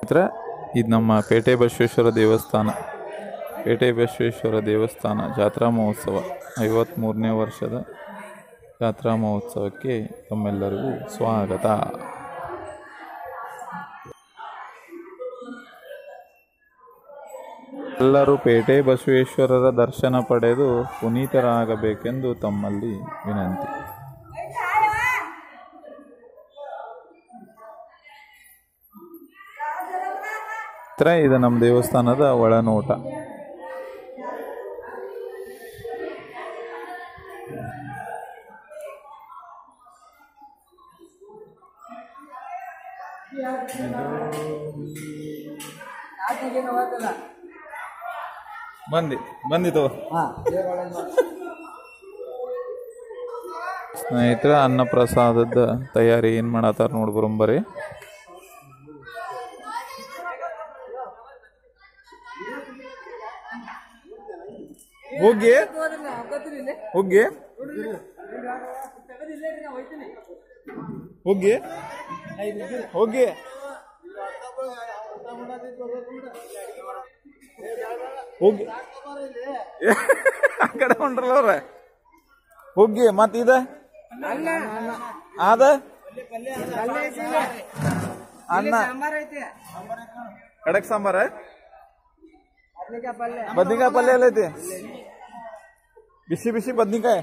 ಹತ್ರ ಇದು ನಮ್ಮ ಪೇಟೆ ಬಸವೇಶ್ವರ ದೇವಸ್ಥಾನ ಪೇಟೆ ಬಸವೇಶ್ವರ ದೇವಸ್ಥಾನ ಜಾತ್ರಾ ಮಹೋತ್ಸವ ಐವತ್ತ್ಮೂರನೇ ವರ್ಷದ ಜಾತ್ರಾ ಮಹೋತ್ಸವಕ್ಕೆ ತಮ್ಮೆಲ್ಲರಿಗೂ ಸ್ವಾಗತ ಎಲ್ಲರೂ ಪೇಟೆ ಬಸವೇಶ್ವರರ ದರ್ಶನ ಪಡೆದು ಪುನೀತರಾಗಬೇಕೆಂದು ತಮ್ಮಲ್ಲಿ ವಿನಂತಿ ಹತ್ರ ಇದು ನಮ್ಮ ದೇವಸ್ಥಾನದ ಒಳನೋಟ ಬಂದಿ ಬಂದಿತು ಸ್ನೇಹಿತರ ಅನ್ನಪ್ರಸಾದದ ತಯಾರಿ ಏನು ಮಾಡತ್ತಾರ ನೋಡಿ ಬರೋಂಬರಿ ಹೋಗಿ ಹೋಗಿ ಹೋಗಿ ಹೋಗಿ ಹೋಗಿ ಆ ಕಡೆ ಹೊಂಟ್ರಲ್ಲ ಅವ್ರ ಹೋಗಿ ಮತ್ ಇದ ಅದ ಅನ್ನ ಕಡಕ್ ಸಾಂಬಾರ ಬದ್ನಿಕಾಯಿ ಪಲ್ಯ ಎಲ್ಲ ಐತಿ ಬಿಸಿ ಬಿಸಿ ಬದ್ನಿಕಾಯಿ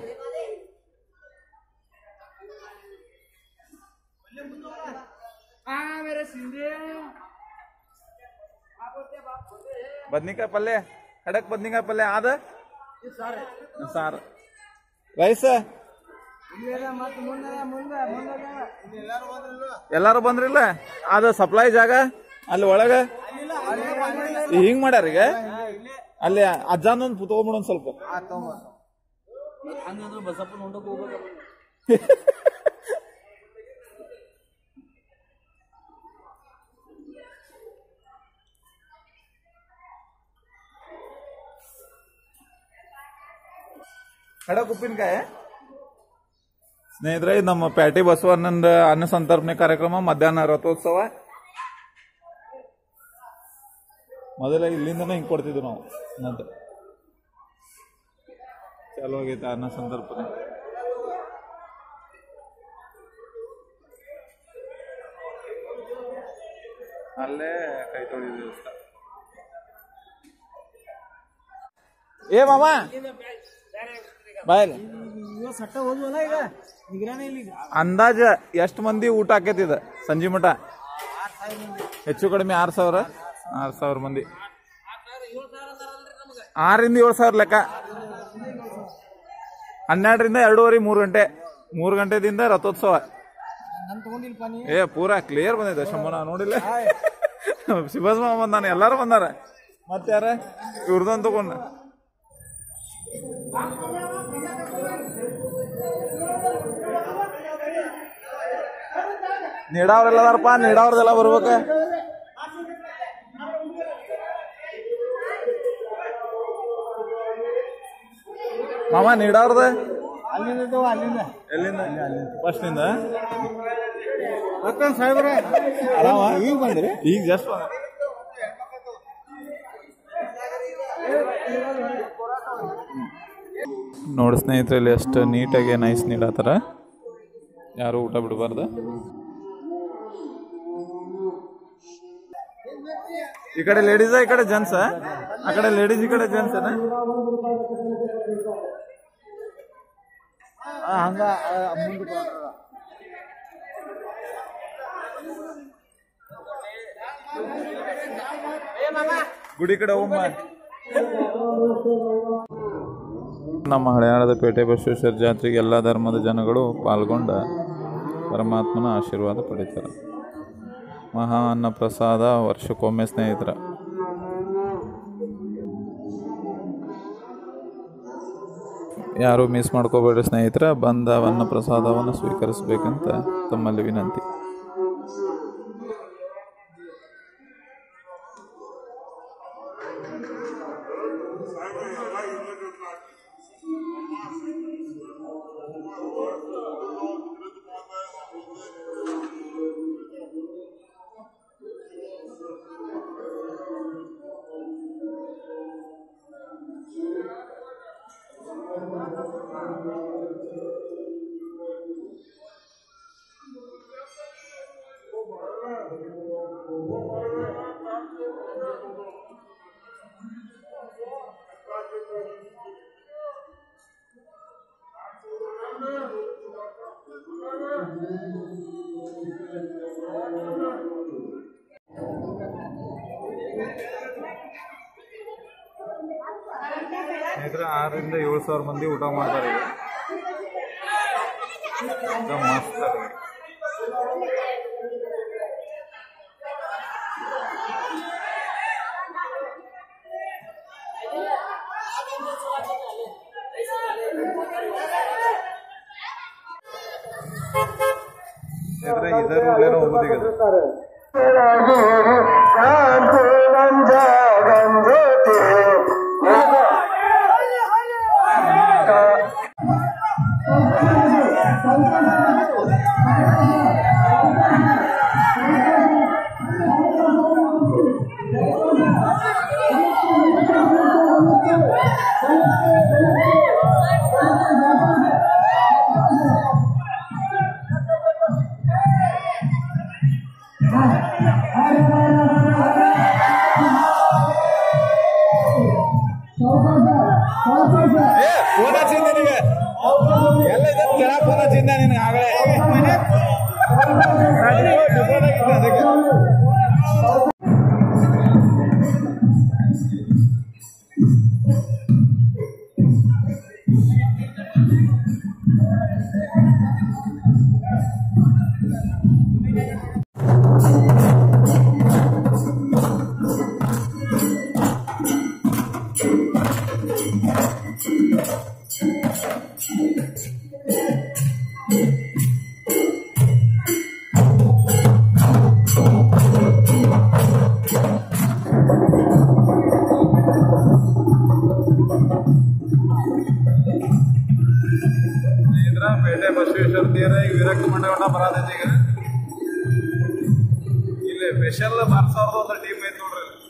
ಬದ್ನಿಕಾಯಿ ಪಲ್ಯ ಕಡಕ್ ಬದ್ನಿಕಾಯಿ ಪಲ್ಯ ಆದ ಸಾರು ರೈಸ್ ಎಲ್ಲಾರು ಬಂದ್ರಿಲ್ಲ ಅದ ಸಪ್ಲೈ ಜಾಗ ಅಲ್ಲಿ ಒಳಗ ಹಿಂಗ್ ಮಾಡ್ಯಾರ ಈಗ ಅಲ್ಲಿ ಅಜ್ಜಾನೊಂದು ತಗೊಂಬಿಡೋನ್ ಸ್ವಲ್ಪ ಖಡಕ್ ಉಪ್ಪಿನಕಾಯಿ ಸ್ನೇಹಿತರೆ ಇದು ನಮ್ಮ ಪ್ಯಾಟಿ ಬಸವಣ್ಣಂದ ಅನ್ನ ಸಂತರ್ಪಣೆ ಕಾರ್ಯಕ್ರಮ ಮಧ್ಯಾಹ್ನ ರಥೋತ್ಸವ ಮೊದಲ ಇಲ್ಲಿಂದನೇ ಹಿಂಗ್ ಕೊಡ್ತಿದ್ವಿ ನಾವು ನಂತರ ಚಾಲು ಆಗೈತೆ ಅನ್ನ ಸಂತರ್ಪಣೆ ಅಲ್ಲೇ ಕೈ ತೊಳಿ ದೇವಸ್ಥಾನ ಏ ಮಾಮ ಬಾಯ್ ಅಂದಾಜ ಎಷ್ಟು ಮಂದಿ ಊಟ ಆಕೈತಿ ಇದು ಸಂಜೆ ಮಠ ಹೆಚ್ಚು ಕಡಿಮೆ ಆರು ಸಾವಿರ ಆರು ಸಾವಿರ ಮಂದಿ ಆರರಿಂದ ಏಳು ಸಾವಿರ ಲೆಕ್ಕ ಹನ್ನೆರಡರಿಂದ ಎರಡೂವರೆ ಮೂರು ಗಂಟೆ ಮೂರು ಗಂಟೆದಿಂದ ರಥೋತ್ಸವ ಏ ಪೂರಾ ಕ್ಲಿಯರ್ ಬಂದೈತೆ ಶಂಭನ ನೋಡಿಲ್ಲ ಶಿವಸ್ ಮಾಮ ಬಂದಾನ ಎಲ್ಲಾರು ಬಂದಾರ ಮತ್ತೆ ಯಾರ ಇವ್ರದೊಂದು ತಗೊಂಡ ನೀಡಾವ್ರೆಲ್ಲ ಅದಾರಪ್ಪ ನೀಡಾವ್ರದೆಲ್ಲ ಬರ್ಬೇಕ ಮಾಮ ನೀಡಾವ್ರದ ಎಲ್ಲಿಂದ ಫಸ್ಟ್ ನಿಂದ ಆರಾಮ ಈಗ ಬಂದ್ರಿ ಈಗ ಜಸ್ಟ್ ನೋಡಿ ಸ್ನೇಹಿತರಲ್ಲಿ ಎಷ್ಟು ನೀಟಾಗಿ ನೈಸ್ ನೀಡತ್ತಾರ ಯಾರು ಊಟ ಬಿಡಬಾರ್ದು ಈ ಕಡೆ ಲೇಡೀಸ್ ಈ ಕಡೆ ಜೆಂಟ್ಸ್ ಆ ಕಡೆ ಲೇಡೀಸ್ ಈ ಕಡೆ ಜೆಂಟ್ಸ್ ಹಂಗ ಮುಂದೆ ಗುಡಿ ಕಡೆ ಹೋಗಮ್ಮ ನಮ್ಮ ಹಳೆಯಾಳದ ಪೇಟೆ ಬಸವೇಶ್ವರ ಜಾತ್ರೆಗೆ ಎಲ್ಲ ಧರ್ಮದ ಜನಗಳು ಪಾಲ್ಗೊಂಡ ಪರಮಾತ್ಮನ ಆಶೀರ್ವಾದ ಪಡಿತಾರೆ ಮಹಾ ಅನ್ನ ಪ್ರಸಾದ ವರ್ಷಕ್ಕೊಮ್ಮೆ ಸ್ನೇಹಿತರ ಯಾರು ಮಿಸ್ ಮಾಡ್ಕೋಬೇಡ್ರಿ ಸ್ನೇಹಿತರ ಬಂದ ಅನ್ನ ಪ್ರಸಾದವನ್ನು ಸ್ವೀಕರಿಸಬೇಕಂತ ತಮ್ಮಲ್ಲಿ ವಿನಂತಿ ಸ್ನೇಹಿತರೆ ಆರರಿಂದ ಏಳು ಸಾವಿರ ಮಂದಿ ಊಟ ಮಾಡ್ತಾರೆ ಈಗ एकदम मस्त आहे. ಸ್ನೇಹಿತರೆ ಇದರ ಊರೇನೋ ಹೋಗೋದು ಈಗ ಅದು. ಏ ಫೋನ್ ಹಚ್ಚಿದ್ದೆ ನಿನಗೆ ಎಲ್ಲ ಇದೆ ಕೆಳ ಫೋನ್ ಹಚ್ಚಿದ್ದೆ ನಿನಗೆ ಆಗಲೇ ಅದಕ್ಕೆ ಇದ್ರ ಪೇಟೆ ಬಸವೇಶ್ವರ ತೀರ ಈಗ ವಿರಕ್ತ ಮಂಡಗಡ ಬರತೈತಿ ಈಗ ಇಲ್ಲಿ ಸ್ಪೆಷಲ್ ಬಾರ್ಸವ್ರದ್ದು ಒಂದು ಟೀಮ್ ಐತಿ ನೋಡ್ರಿ ಇಲ್ಲಿ.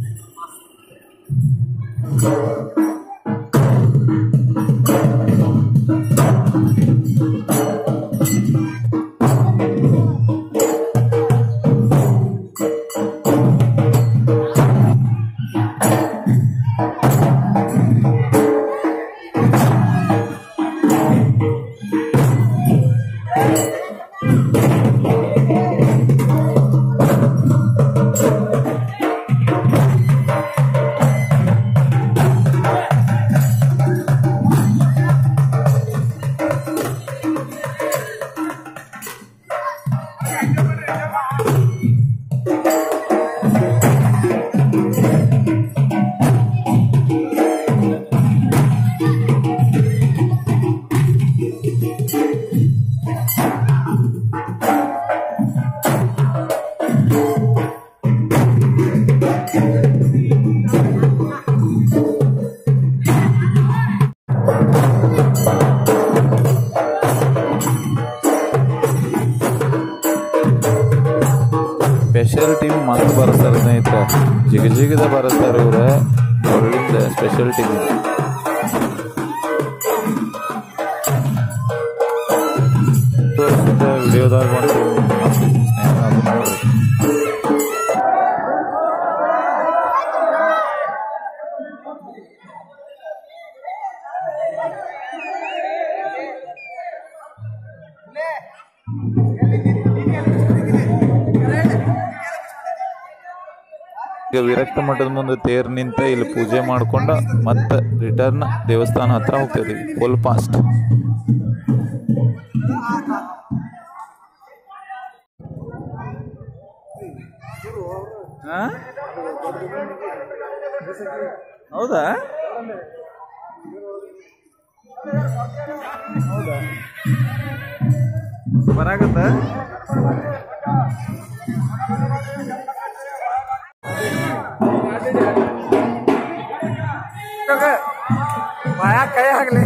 ಸ್ಪೆಷಲ್ ಟೀಮ್ ಮಸ್ತ್ ಬರುತ್ತಾರೆ ಸ್ನೇಹಿತರೆ ಜಿಗ ಜಿಗದ ಬರುತ್ತಾರೆ ಇವ್ರ ಒಳ್ಳಿಂದ ಸ್ಪೆಷಲ್ ಟೀಮ್ ವಿಡಿಯೋದಾಗ ಒಂದು ಸ್ನೇಹ ಅದು ನೋಡ್ರಿ ಈಗ ವಿರಕ್ತ ಮಠದ ಮುಂದೆ ತೇರ್ ನಿಂತ ಇಲ್ಲಿ ಪೂಜೆ ಮಾಡ್ಕೊಂಡ ಮತ್ತೆ ರಿಟರ್ನ್ ದೇವಸ್ಥಾನ ಹತ್ರ ಹೋಗ್ತದೆ ಫುಲ್ ಫಾಸ್ಟ್ ಹೌದಾ ಬರಾಗತ್ತ ಬಾಯಾಗ ಕೈ ಹಾಕ್ಲಿ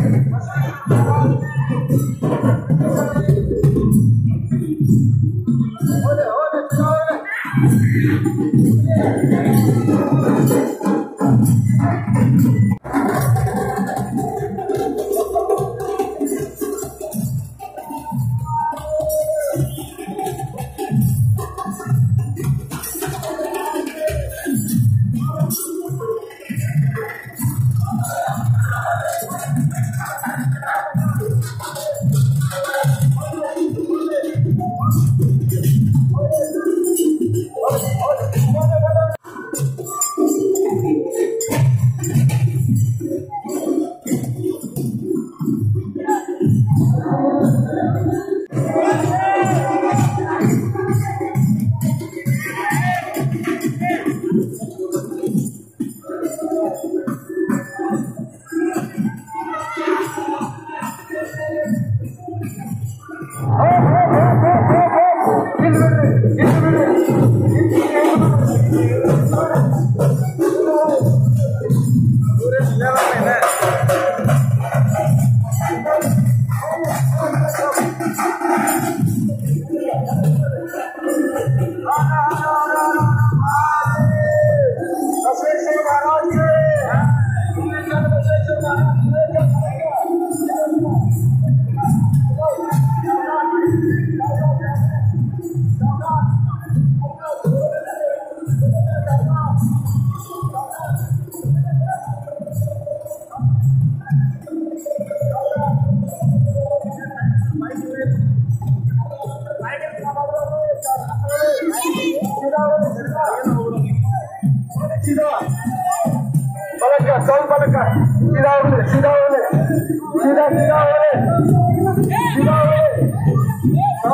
पलट का चल पलट का सीधा होने सीधा होने सीधा सीधा होने सीधा होने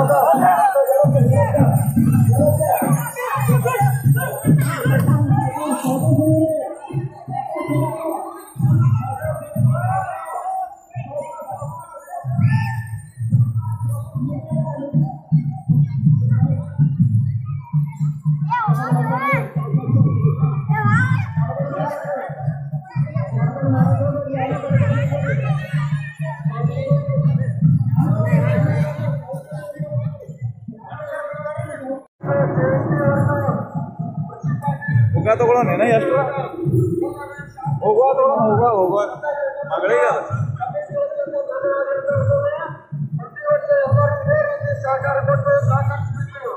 ಮುಖ ತಗೊಳ್ಳೋಣ ಎಷ್ಟು ಹೋಗುವ ತಗೊಳ್ಳೋಣ ಹೋಗುವ ಹೋಗುವ ಮಗಳಿಗೆ ಅದು. ಸಹಕಾರ ಕೊಟ್ಟು ಸಾಕಷ್ಟು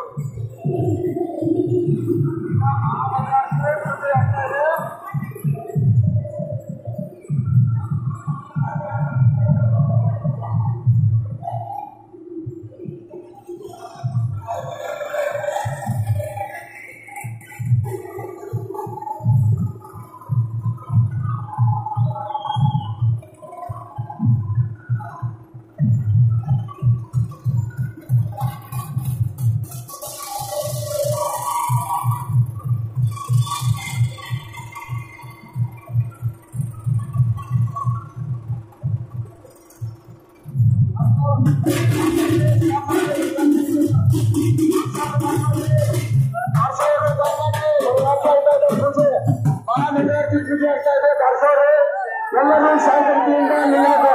ಎಲ್ಲರೂ ಶಾಂತಿಯಿಂದ ನಿಲ್ಲಬೇಕು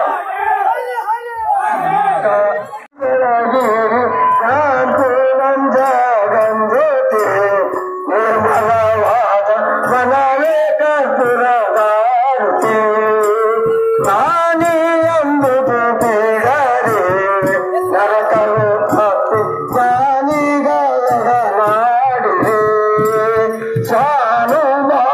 ಗಂಜೋತಿ ನಿರ್ಮಲವಾದ ಮನವೇ ಕರ್ಪುರದಾರುತಿ ನಾನಿ ಎಂಬುದು ಬೇಡರೆ ನರಕವು ಹತ್ತಿ ಜ್ಞಾನಿಗಳ ಮಾಡಿದೆ ಸ್ವಾನುಭಾವ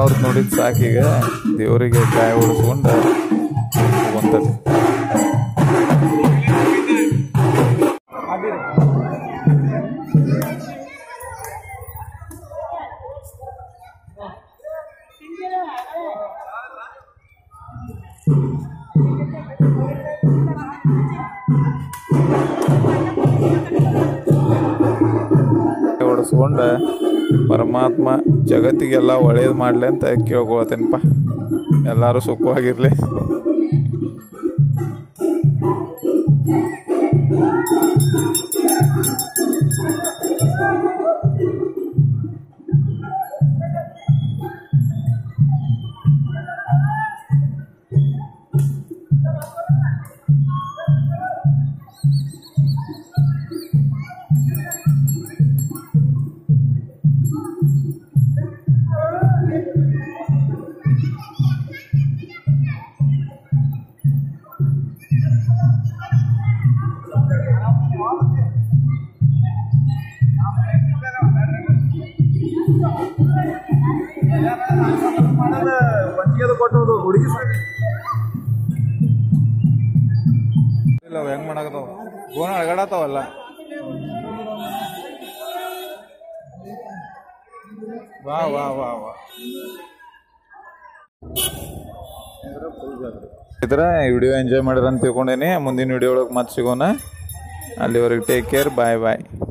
ಅವ್ರದ್ದು ನೋಡಿದ್ ಸಾಕೀಗ ದೇವರಿಗೆ ಕಾಯಿ ಹೊಡಿಸ್ಕೊಂಡು ಹೋಗ್ತದೆ ಹೊಡೆಸ್ಕೊಂಡ ಪರಮಾತ್ಮ ಜಗತ್ತಿಗೆಲ್ಲ ಒಳ್ಳೇದು ಮಾಡಲಿ ಅಂತ ಕೇಳ್ಕೊಳ್ತೇನಪ್ಪ ಎಲ್ಲರೂ ಸುಖವಾಗಿರ್ಲಿ ಕೊಟ್ಟೋದು ಹುಡುಗಿ ಇಲ್ಲ ಅವ್ ಹೆಂಗ್ ಮಾಡಾಕತ್ತಾವ ಗೋಣ ಅಳಗಾಡತ್ತಾವಲ್ಲ ವಾ ವಾ ವಾ ವಾ ಇದ್ರ ವಿಡಿಯೋ ಎಂಜಾಯ್ ಮಾಡಿರ ಅಂತ ತಿಳ್ಕೊಂಡೇನಿ ಮುಂದಿನ ವಿಡಿಯೋ ಒಳಗೆ ಮತ್ತೆ ಸಿಗೋಣ ಅಲ್ಲಿವರೆಗೆ ಟೇಕ್ ಕೇರ್ ಬಾಯ್ ಬಾಯ್